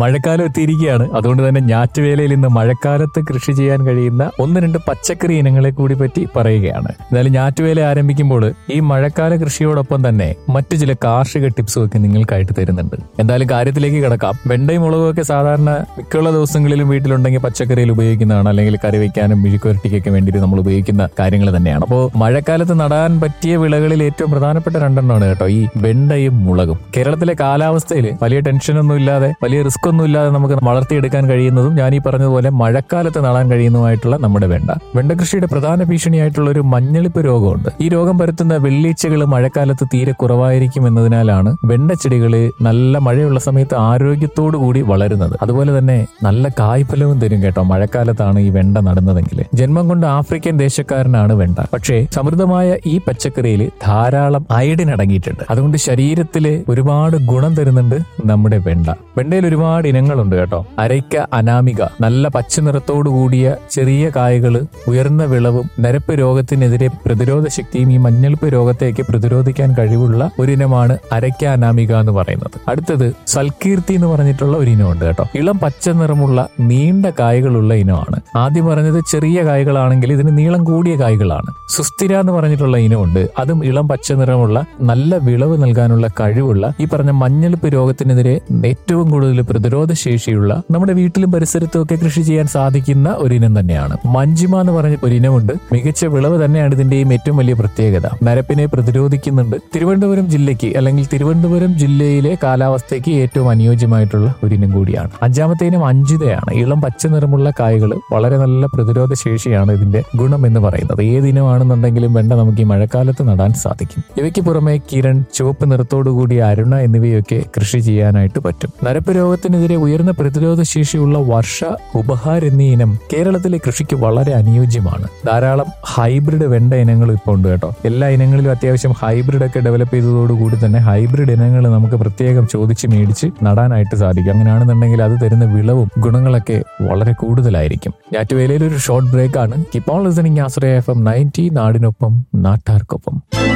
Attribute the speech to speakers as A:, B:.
A: മഴക്കാലം എത്തിയിരിക്കുകയാണ് അതുകൊണ്ട് തന്നെ ഞാറ്റുവേലയിൽ ഇന്ന് മഴക്കാലത്ത് കൃഷി ചെയ്യാൻ കഴിയുന്ന ഒന്ന് രണ്ട് പച്ചക്കറി ഇനങ്ങളെ കൂടി പറ്റി പറയുകയാണ് എന്തായാലും ഞാറ്റുവേല ആരംഭിക്കുമ്പോൾ ഈ മഴക്കാല കൃഷിയോടൊപ്പം തന്നെ മറ്റു ചില കാർഷിക ടിപ്സും ഒക്കെ നിങ്ങൾക്കായിട്ട് തരുന്നുണ്ട് എന്തായാലും കാര്യത്തിലേക്ക് കിടക്കാം വെണ്ടയും മുളകും ഒക്കെ സാധാരണ മിക്കുള്ള ദിവസങ്ങളിലും വീട്ടിലുണ്ടെങ്കിൽ പച്ചക്കറിയിൽ ഉപയോഗിക്കുന്നതാണ് അല്ലെങ്കിൽ കറി വയ്ക്കാനും മെഴുക്കുവരട്ടിക്കൊക്കെ വേണ്ടിയിട്ട് നമ്മൾ ഉപയോഗിക്കുന്ന കാര്യങ്ങൾ തന്നെയാണ് അപ്പോൾ മഴക്കാലത്ത് നടാൻ പറ്റിയ വിളകളിൽ ഏറ്റവും പ്രധാനപ്പെട്ട രണ്ടെണ്ണമാണ് കേട്ടോ ഈ വെണ്ടയും മുളകും കേരളത്തിലെ കാലാവസ്ഥയിൽ വലിയ ടെൻഷനൊന്നും ഇല്ലാതെ വലിയ റിസ്ക് ഒന്നും ഇല്ലാതെ നമുക്ക് വളർത്തിയെടുക്കാൻ കഴിയുന്നതും ഞാൻ ഈ പറഞ്ഞതുപോലെ മഴക്കാലത്ത് നടാൻ കഴിയുന്നതുമായിട്ടുള്ള നമ്മുടെ വെണ്ട വെണ്ട കൃഷിയുടെ പ്രധാന ഭീഷണിയായിട്ടുള്ള ഒരു മഞ്ഞളിപ്പ് രോഗമുണ്ട് ഈ രോഗം പരത്തുന്ന വെള്ളീച്ചകൾ മഴക്കാലത്ത് തീരെ കുറവായിരിക്കും എന്നതിനാലാണ് വെണ്ട ചെടികൾ നല്ല മഴയുള്ള സമയത്ത് ആരോഗ്യത്തോടു കൂടി വളരുന്നത് അതുപോലെ തന്നെ നല്ല കായ്ഫലവും തരും കേട്ടോ മഴക്കാലത്താണ് ഈ വെണ്ട നടുന്നതെങ്കിൽ ജന്മം കൊണ്ട് ആഫ്രിക്കൻ ദേശക്കാരനാണ് വെണ്ട പക്ഷേ സമൃദ്ധമായ ഈ പച്ചക്കറിയിൽ ധാരാളം അയഡിൻ അടങ്ങിയിട്ടുണ്ട് അതുകൊണ്ട് ശരീരത്തില് ഒരുപാട് ഗുണം തരുന്നുണ്ട് നമ്മുടെ വെണ്ട വെണ്ടയിൽ ഒരുപാട് ഇനങ്ങളുണ്ട് കേട്ടോ അരയ്ക്ക അനാമിക നല്ല പച്ച നിറത്തോടു കൂടിയ ചെറിയ കായകള് ഉയർന്ന വിളവും നരപ്പ് രോഗത്തിനെതിരെ പ്രതിരോധ ശക്തിയും ഈ മഞ്ഞൾപ്പ് രോഗത്തേക്ക് പ്രതിരോധിക്കാൻ കഴിവുള്ള ഒരിനമാണ് അരയ്ക്ക അനാമിക എന്ന് പറയുന്നത് അടുത്തത് സൽകീർത്തി എന്ന് പറഞ്ഞിട്ടുള്ള ഒരു ഇനമുണ്ട് കേട്ടോ ഇളം പച്ച നിറമുള്ള നീണ്ട കായകളുള്ള ഇനമാണ് ആദ്യം പറഞ്ഞത് ചെറിയ കായകളാണെങ്കിൽ ഇതിന് നീളം കൂടിയ കായകളാണ് സുസ്ഥിര എന്ന് പറഞ്ഞിട്ടുള്ള ഇനമുണ്ട് അതും ഇളം പച്ച നിറമുള്ള നല്ല വിളവ് നൽകാനുള്ള കഴിവുള്ള ഈ പറഞ്ഞ മഞ്ഞളിപ്പ് രോഗത്തിനെതിരെ ഏറ്റവും കൂടുതൽ പ്രതിരോധ ശേഷിയുള്ള നമ്മുടെ വീട്ടിലും പരിസരത്തും ഒക്കെ കൃഷി ചെയ്യാൻ സാധിക്കുന്ന ഒരു ഇനം തന്നെയാണ് മഞ്ജിമ എന്ന് പറഞ്ഞ ഒരു ഇനമുണ്ട് മികച്ച വിളവ് തന്നെയാണ് ഇതിന്റെയും ഏറ്റവും വലിയ പ്രത്യേകത നരപ്പിനെ പ്രതിരോധിക്കുന്നുണ്ട് തിരുവനന്തപുരം ജില്ലയ്ക്ക് അല്ലെങ്കിൽ തിരുവനന്തപുരം ജില്ലയിലെ കാലാവസ്ഥയ്ക്ക് ഏറ്റവും അനുയോജ്യമായിട്ടുള്ള ഒരു ഇനം കൂടിയാണ് അഞ്ചാമത്തെ ഇനം അഞ്ചിതയാണ് ഇളം പച്ച നിറമുള്ള കായകൾ വളരെ നല്ല പ്രതിരോധ ശേഷിയാണ് ഇതിന്റെ ഗുണം എന്ന് പറയുന്നത് ഏത് ഇനമാണെന്നുണ്ടെങ്കിലും വെണ്ട നമുക്ക് ഈ മഴക്കാലത്ത് നടാൻ സാധിക്കും ഇവയ്ക്ക് പുറമെ കിരൺ ചുവപ്പ് നിറത്തോടുകൂടിയ അരുണ എന്നിവയൊക്കെ കൃഷി ചെയ്യാനായിട്ട് പറ്റും നരപ്പ് രോഗത്തിനെതിരെ ഉയർന്ന പ്രതിരോധ ശേഷിയുള്ള വർഷ ഉപഹാർ എന്നീ ഇനം കേരളത്തിലെ കൃഷിക്ക് വളരെ അനുയോജ്യമാണ് ധാരാളം ഹൈബ്രിഡ് വെണ്ട ഇനങ്ങൾ ഇപ്പോൾ ഉണ്ട് കേട്ടോ എല്ലാ ഇനങ്ങളിലും അത്യാവശ്യം ഹൈബ്രിഡ് ഒക്കെ ഡെവലപ്പ് ചെയ്തതോടുകൂടി തന്നെ ഹൈബ്രിഡ് ഇനങ്ങൾ നമുക്ക് പ്രത്യേകം ചോദിച്ച് മേടിച്ച് നടാനായിട്ട് സാധിക്കും അങ്ങനെയാണെന്നുണ്ടെങ്കിൽ അത് തരുന്ന വിളവും ഗുണങ്ങളൊക്കെ വളരെ കൂടുതലായിരിക്കും ഞാറ്റുവേലയിൽ ഒരു ഷോർട്ട് ബ്രേക്ക് ആണ് കിപ്പോൾ listening Ashraya F M ninety നാടിനൊപ്പം നാട്ടാർക്കൊപ്പം